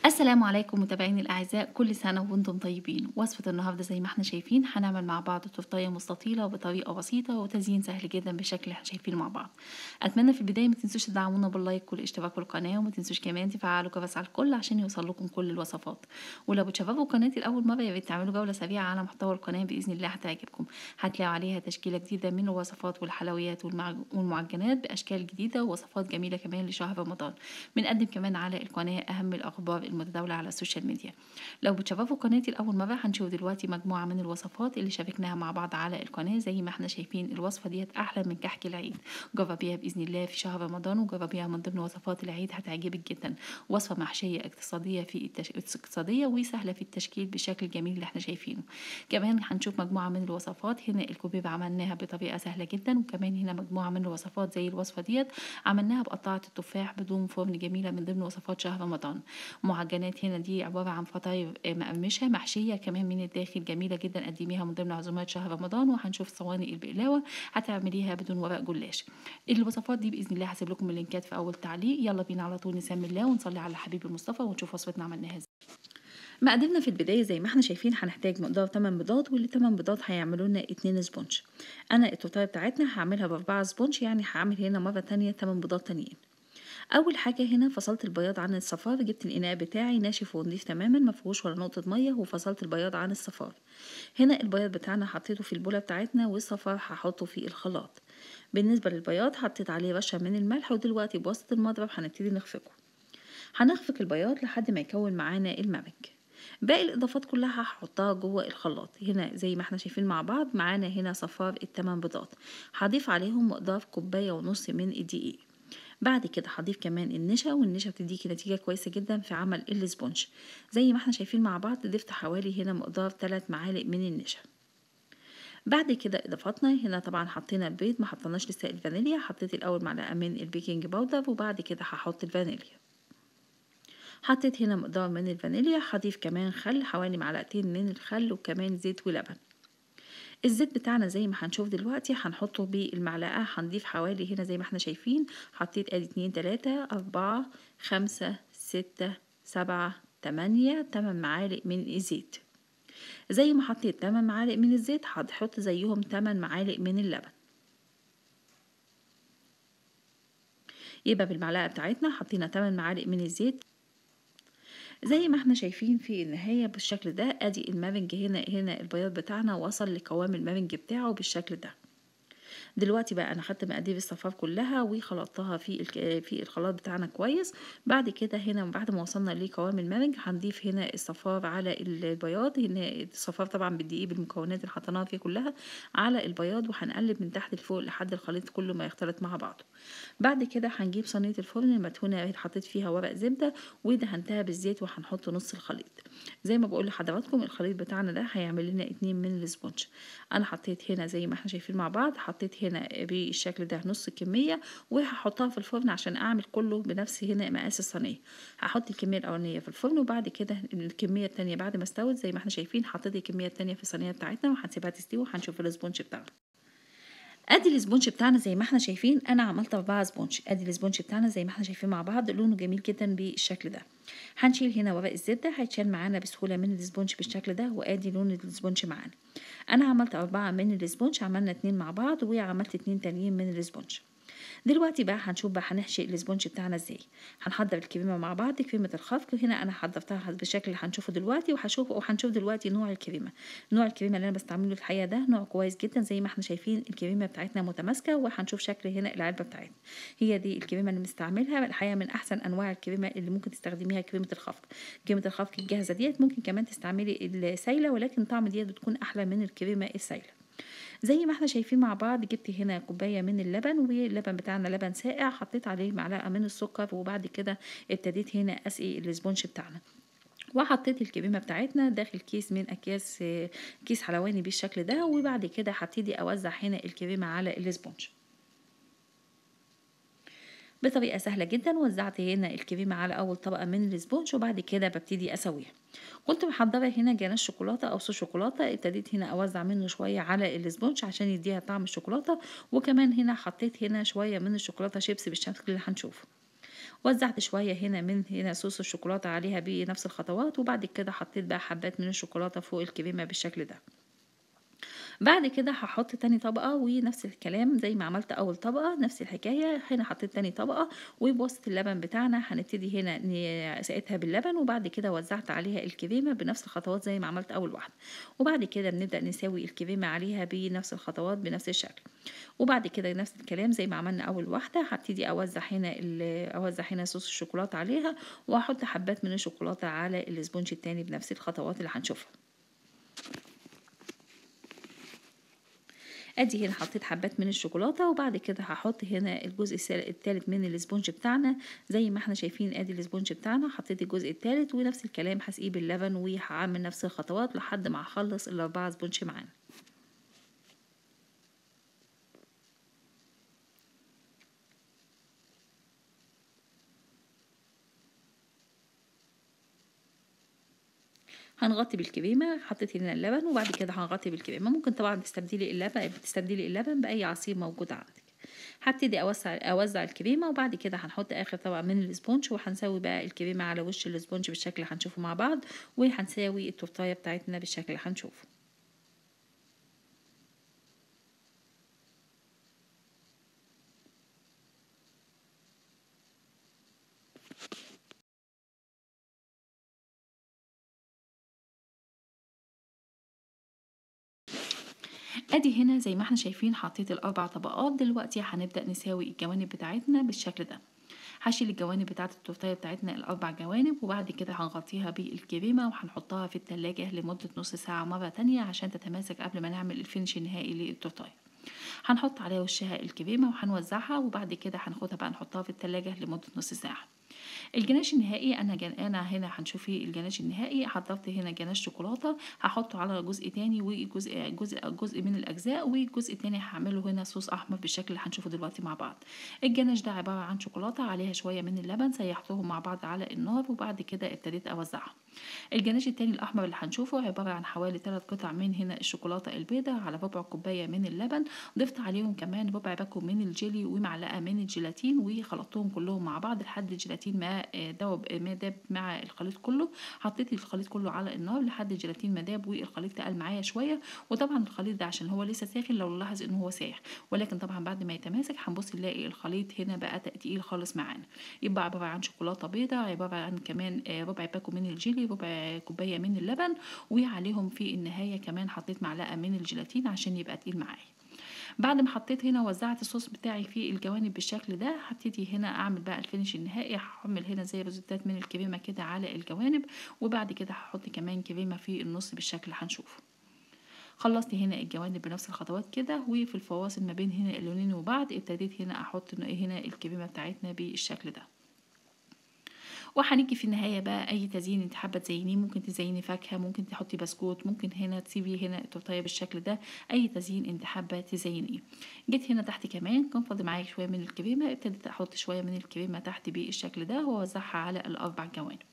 السلام عليكم متابعيني الاعزاء كل سنه وانتم طيبين وصفه النهارده زي ما احنا شايفين هنعمل مع بعض تورتيه مستطيله وبطريقه بسيطه وتزيين سهل جدا بالشكل اللي احنا شايفينه مع بعض اتمنى في البدايه ما تنسوش تدعمونا باللايك والاشتراك في القناه وما تنسوش كمان تفعلوا جرس على الكل عشان يوصل لكم كل الوصفات ولو بتشرفوا قناتي لاول مره يا ريت تعملوا جوله سريعه على محتوى القناه باذن الله هتعجبكم هتلاقوا عليها تشكيله جديده من الوصفات والحلويات والمعجنات باشكال جديده ووصفات جميله كمان لشهر رمضان بنقدم كمان على القناه اهم الاخبار المتداوله على السوشيال ميديا لو بتشرفوا قناتي لاول مره هنشوف دلوقتي مجموعه من الوصفات اللي شاركناها مع بعض على القناه زي ما احنا شايفين الوصفه ديت احلى من كحك العيد جربيها باذن الله في شهر رمضان وجربيها من ضمن وصفات العيد هتعجبك جدا وصفه محشيه اقتصاديه في التش... اقتصاديه وسهله في التشكيل بالشكل الجميل اللي احنا شايفينه كمان هنشوف مجموعه من الوصفات هنا الكوبيب عملناها بطريقه سهله جدا وكمان هنا مجموعه من الوصفات زي الوصفه ديت عملناها بقطعه التفاح بدون فرن جميله من ضمن وصفات شهر رمضان معجنات هنا دي عباره عن فطاير مقرمشه محشيه كمان من الداخل جميله جدا قدميها من ضمن عزومات شهر رمضان وهنشوف صواني البقلاوه هتعمليها بدون ورق جلاش الوصفات دي باذن الله هسيب لكم اللينكات في اول تعليق يلا بينا على طول نسمي الله ونصلي على حبيب المصطفى ونشوف وصفتنا عملناها ازاي مقاديرنا في البداية زي ما احنا شايفين هنحتاج مقدار 8 بيضات واللي 8 بيضات هيعملوا لنا 2 سبونج انا التورتيه بتاعتنا هعملها باربعة سبونج يعني هعمل هنا مرة تانية 8 بيضات تانيين اول حاجه هنا فصلت البياض عن الصفار جبت الاناء بتاعي ناشف ونضيف تماما ما فيهوش ولا نقطه ميه وفصلت البياض عن الصفار هنا البياض بتاعنا حطيته في البوله بتاعتنا والصفار هحطه في الخلاط بالنسبه للبياض حطيت عليه رشه من الملح ودلوقتي بواسطه المضرب هنبتدي نخفقه هنخفق البياض لحد ما يكون معانا المرق باقي الاضافات كلها هحطها جوه الخلاط هنا زي ما احنا شايفين مع بعض معانا هنا صفار التمن بيضات هضيف عليهم مقدار كوبايه ونص من الدقيق بعد كده هضيف كمان النشا والنشا بتديكي نتيجة كويسة جدا في عمل السبونج زي ما احنا شايفين مع بعض ضفت حوالي هنا مقدار 3 معالق من النشا بعد كده اضافاتنا هنا طبعا حطينا البيض ما حطيناش لسه الفانيليا حطيت الاول معلقه من البيكنج باودر وبعد كده هحط الفانيليا حطيت هنا مقدار من الفانيليا هضيف كمان خل حوالي معلقتين من الخل وكمان زيت ولبن الزيت بتاعنا زي ما هنشوف دلوقتي هنحطه بالمعلقة هنضيف حوالي هنا زي ما احنا شايفين حطيت ادي اتنين تلاتة اربعة خمسة ستة سبعة تمانية تمن معالق من الزيت زي ما حطيت تمن معالق من الزيت هحط زيهم تمن معالق من اللبن يبقى بالمعلقة بتاعتنا حطينا 8 معالق من الزيت زي ما احنا شايفين في النهاية بالشكل ده ادي المارنج هنا هنا البياض بتاعنا وصل لقوام المارنج بتاعه بالشكل ده دلوقتي بقى انا خدت مقادير الصفار كلها وخلطتها في في الخلاط بتاعنا كويس بعد كده هنا بعد ما وصلنا لقوام المارنج هنضيف هنا الصفار على البياض هنا الصفار طبعا بالدقيق بالمكونات اللي حطيناها فيه كلها على البياض وهنقلب من تحت لفوق لحد الخليط كله ما يختلط مع بعضه بعد كده هنجيب صينيه الفرن المدهونه حطيت فيها ورق زبده ودهنتها بالزيت وهنحط نص الخليط زي ما بقول لحضراتكم الخليط بتاعنا ده هيعمل لنا اتنين من السبونج انا حطيت هنا زي ما احنا شايفين مع بعض حطيت هنا بالشكل ده نص كمية وهحطها في الفرن عشان اعمل كله بنفس هنا مقاس الصينية هحط الكمية الاولانية في الفرن وبعد كده الكمية التانية بعد ما استوت زي ما احنا شايفين حطيت الكمية التانية في الصينية بتاعتنا وهنسيبها تستوي وهنشوف السبونج بتاعنا ادي السبونج بتاعنا زي ما احنا شايفين انا عملت اربعة سبونج ادي السبونج بتاعنا زي ما احنا شايفين مع بعض لونه جميل جدا بالشكل ده هنشيل هنا ورق الزبده هيتشال معانا بسهوله من السبونج بالشكل ده وادي لون السبونج معانا انا عملت اربعة من السبونج عملنا اتنين مع بعض وعملت اتنين تانيين من السبونج دلوقتي بقى هنشوف بقى هنحشي الاسبونج بتاعنا ازاي هنحضر الكريمه مع بعض كريمه الخفق هنا انا حضرتها بالشكل اللي هنشوفه دلوقتي وهشوف وهنشوف دلوقتي نوع الكريمه نوع الكريمه اللي انا بستعمله الحقيقه ده نوع كويس جدا زي ما احنا شايفين الكريمه بتاعتنا متماسكه وهنشوف شكل هنا العلبه بتاعتنا هي دي الكريمه اللي بنستعملها الحقيقه من احسن انواع الكريمه اللي ممكن تستخدميها كريمه الخفق كريمه الخفق الجاهزه ديت ممكن كمان تستعملي السايله ولكن طعم ديت بتكون احلى من الكريمه السايله زي ما احنا شايفين مع بعض جبت هنا كوبايه من اللبن واللبن بتاعنا لبن ساقع حطيت عليه معلقه من السكر وبعد كده ابتديت هنا اسقي الاسبونج بتاعنا وحطيت الكريمه بتاعتنا داخل كيس من اكياس كيس حلواني بالشكل ده وبعد كده هبتدي اوزع هنا الكريمه على الاسبونج بطريقه سهله جدا وزعت هنا الكريمه على اول طبقه من السبونج وبعد كده ببتدي اسويها كنت محضره هنا جناش شوكولاته او صوص شوكولاته ابتديت هنا اوزع منه شويه على السبونج عشان يديها طعم الشوكولاته وكمان هنا حطيت هنا شويه من الشوكولاته شيبس بالشكل اللي هنشوفه وزعت شوية هنا من هنا صوص الشوكولاتة عليها بنفس الخطوات وبعد كده حطيت بقى حبات من الشوكولاتة فوق الكريمة بالشكل ده بعد كده هحط تاني طبقة ونفس الكلام زي ما عملت أول طبقة نفس الحكاية هنا حطيت تاني طبقة وبوسط اللبن بتاعنا هنبتدي هنا سقيتها باللبن وبعد كده وزعت عليها الكريمة بنفس الخطوات زي ما عملت أول واحدة وبعد كده بنبدأ نساوي الكريمة عليها بنفس الخطوات بنفس الشكل وبعد كده نفس الكلام زي ما عملنا أول واحدة هبتدي أوزع هنا أوزع هنا صوص الشوكولاتة عليها وأحط حبات من الشوكولاتة على الاسبونج التاني بنفس الخطوات اللي هنشوفها ادي هنا حطيت حبات من الشوكولاته وبعد كده هحط هنا الجزء الثالث من الاسبونج بتاعنا زي ما احنا شايفين ادي الاسبونج بتاعنا حطيت الجزء الثالث ونفس الكلام هسقيه باللبن وهعمل نفس الخطوات لحد ما اخلص الاربعه سبونج معانا هنغطي بالكريمه حطيت هنا اللبن وبعد كده هنغطي بالكريمه ممكن طبعا تستبدلي اللبن تستبدلي اللبن باي عصير موجود عندك هبتدي اوسع اوزع الكريمه وبعد كده هنحط اخر طبقه من الاسبونج وهنسوي بقى الكريمه على وش الاسبونج بالشكل اللي هنشوفه مع بعض وهنساوي التورتايه بتاعتنا بالشكل اللي هنشوفه ادي هنا زي ما احنا شايفين حطيت الاربع طبقات دلوقتي هنبدا نساوي الجوانب بتاعتنا بالشكل ده هشيل الجوانب بتاعه التورتيه بتاعتنا الاربع جوانب وبعد كده هنغطيها بالكريمه وهنحطها في التلاجة لمده نص ساعه مره تانية عشان تتماسك قبل ما نعمل الفينش النهائي للتورتيه هنحط عليها وشها الكريمه وهنوزعها وبعد كده هناخدها بقى نحطها في التلاجة لمده نص ساعه الجناش النهائي انا جن... انا هنا هنشوفي الجناش النهائي حضرت هنا جناش شوكولاته هحطه على جزء تاني وجزء جزء جزء من الاجزاء والجزء التاني هعمله هنا صوص احمر بالشكل اللي هنشوفه دلوقتي مع بعض الجناش ده عباره عن شوكولاته عليها شويه من اللبن سيحتهم مع بعض على النار وبعد كده ابتديت اوزعها الجناش التاني الاحمر اللي هنشوفه عباره عن حوالي 3 قطع من هنا الشوكولاته البيضاء على ربع كوبايه من اللبن ضفت عليهم كمان ربع باكو من الجيلي ومعلقه من الجيلاتين وخلطتهم كلهم مع بعض لحد الجيلاتين ما دوب ما داب مع الخليط كله حطيت الخليط كله على النار لحد الجيلاتين ما داب والخليط تقل معايا شويه وطبعا الخليط ده عشان هو لسه ساخن لو نلاحظ ان هو سايح ولكن طبعا بعد ما يتماسك هنبص نلاقي الخليط هنا بقى تقيل خالص معانا يبقى عباره عن شوكولاته بيضاء عباره عن كمان ربع باكو من الجيلي ربع كوبايه من اللبن وعليهم في النهايه كمان حطيت معلقه من الجيلاتين عشان يبقى تقيل معايا بعد ما حطيت هنا وزعت الصوص بتاعي في الجوانب بالشكل ده هبتدي هنا اعمل بقى الفينش النهائي هعمل هنا زي روزيتات من الكريمه كده على الجوانب وبعد كده هحط كمان كريمه في النص بالشكل اللي هنشوفه خلصت هنا الجوانب بنفس الخطوات كده وفي الفواصل ما بين هنا اللونين وبعض ابتديت هنا احط هنا الكريمه بتاعتنا بالشكل ده وهنيجي في النهايه بقى اي تزيين انت حابه تزينيه ممكن تزيني فاكهه ممكن تحطي بسكوت ممكن هنا تسيبي هنا التورتيه بالشكل ده اي تزيين انت حابه تزينيه جيت هنا تحت كمان كان فاضل معايا شويه من الكريمه ابتديت احط شويه من الكريمه تحت بالشكل ده واوزعها على الاربع جوانب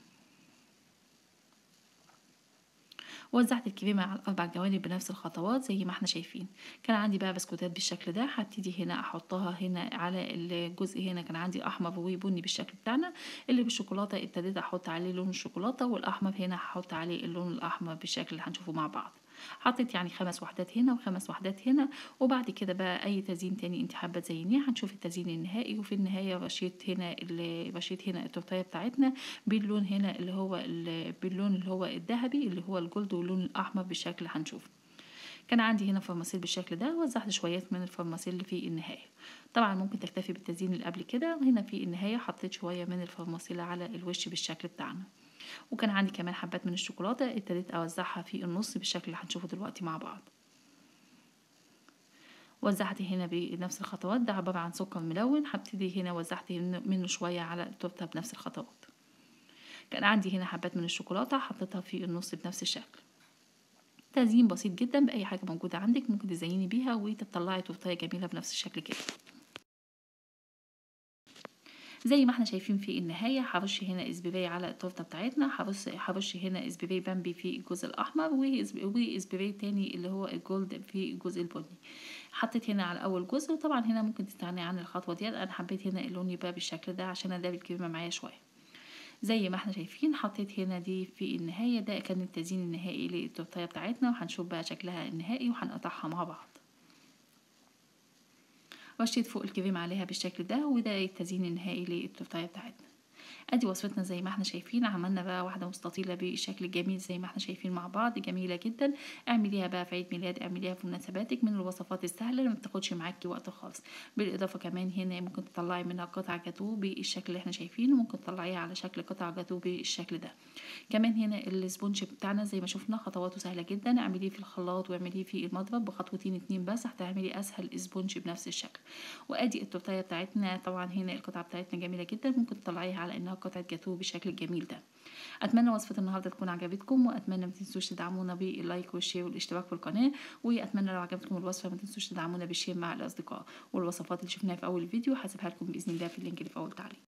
وزعت الكريمة على الأربع جوانب بنفس الخطوات زي ما احنا شايفين كان عندي بقى بسكوتات بالشكل ده هبتدي هنا أحطها هنا على الجزء هنا كان عندي أحمر وبني بالشكل بتاعنا اللي بالشوكولاتة ابتديت أحط عليه لون الشوكولاتة والأحمر هنا هحط عليه اللون الأحمر بالشكل اللي هنشوفه مع بعض حطيت يعني خمس وحدات هنا وخمس وحدات هنا وبعد كده بقى اي تزيين تاني انت حابه تزينيه هنشوف التزيين النهائي وفي النهايه رشيت هنا رشيت هنا التورتيه بتاعتنا باللون هنا اللي هو باللون اللي هو الذهبي اللي هو الجولد واللون الاحمر بالشكل هنشوفه كان عندي هنا فرماسيل بالشكل ده وزعت شويات من الفرماسيل في النهايه طبعا ممكن تكتفي بالتزيين اللي قبل كده هنا في النهايه حطيت شويه من الفرماسيل على الوش بالشكل بتاعنا وكان عندي كمان حبات من الشوكولاتة ابتديت أوزعها في النص بالشكل اللي هنشوفه دلوقتي مع بعض وزعت هنا بنفس الخطوات ده عبارة عن سكر ملون هبتدي هنا وزعت منه شوية على التورتة بنفس الخطوات كان عندي هنا حبات من الشوكولاتة حطيتها في النص بنفس الشكل تزيين بسيط جدا بأي حاجة موجودة عندك ممكن تزيني بيها وتطلعي تورتية جميلة بنفس الشكل كده زي ما احنا شايفين في النهاية هرش هنا اسبراي على التورتة بتاعتنا هرش هرش هنا اسبراي بامبي في الجزء الأحمر وإسب- واسبراي تاني اللي هو الجولد في الجزء البني حطيت هنا على أول جزء وطبعا هنا ممكن تستغني عن الخطوة ديت أنا حبيت هنا اللون يبقى بالشكل ده عشان أداري الكريمة معايا شوية زي ما احنا شايفين حطيت هنا دي في النهاية ده كان التزيين النهائي للتورتاية بتاعتنا وهنشوف بقى شكلها النهائي وهنقطعها مع بعض رشيت فوق الكريم عليها بالشكل ده وده التزيين النهائي للتورتاية بتاعتنا ادي وصفتنا زي ما احنا شايفين عملنا بقى واحده مستطيله بالشكل الجميل زي ما احنا شايفين مع بعض جميله جدا اعمليها بقى في عيد ميلاد اعمليها في مناسباتك من الوصفات السهله اللي ما بتاخدش معاكي وقت خالص بالاضافه كمان هنا ممكن تطلعي منها قطع جاتوه بالشكل اللي احنا شايفينه ممكن تطلعيها على شكل قطع جاتوه بالشكل ده كمان هنا السبونج بتاعنا زي ما شفنا خطواته سهله جدا اعمليه في الخلاط واعمليه في المضرب بخطوتين اتنين بس هتعملي اسهل سبونج بنفس الشكل وادي التورتيه بتاعتنا طبعا هنا القطعه بتاعتنا جميله جدا ممكن تطلعيها على انها قطعه جاتوه بالشكل الجميل ده اتمنى وصفه النهارده تكون عجبتكم واتمنى ما تنسوش تدعمونا باللايك والشير والاشتراك في القناه واتمنى لو عجبتكم الوصفه ما تنسوش تدعمونا بالشير مع الاصدقاء والوصفات اللي شفناها في اول الفيديو هسيبها لكم باذن الله في اللينك اللي في اول تعليق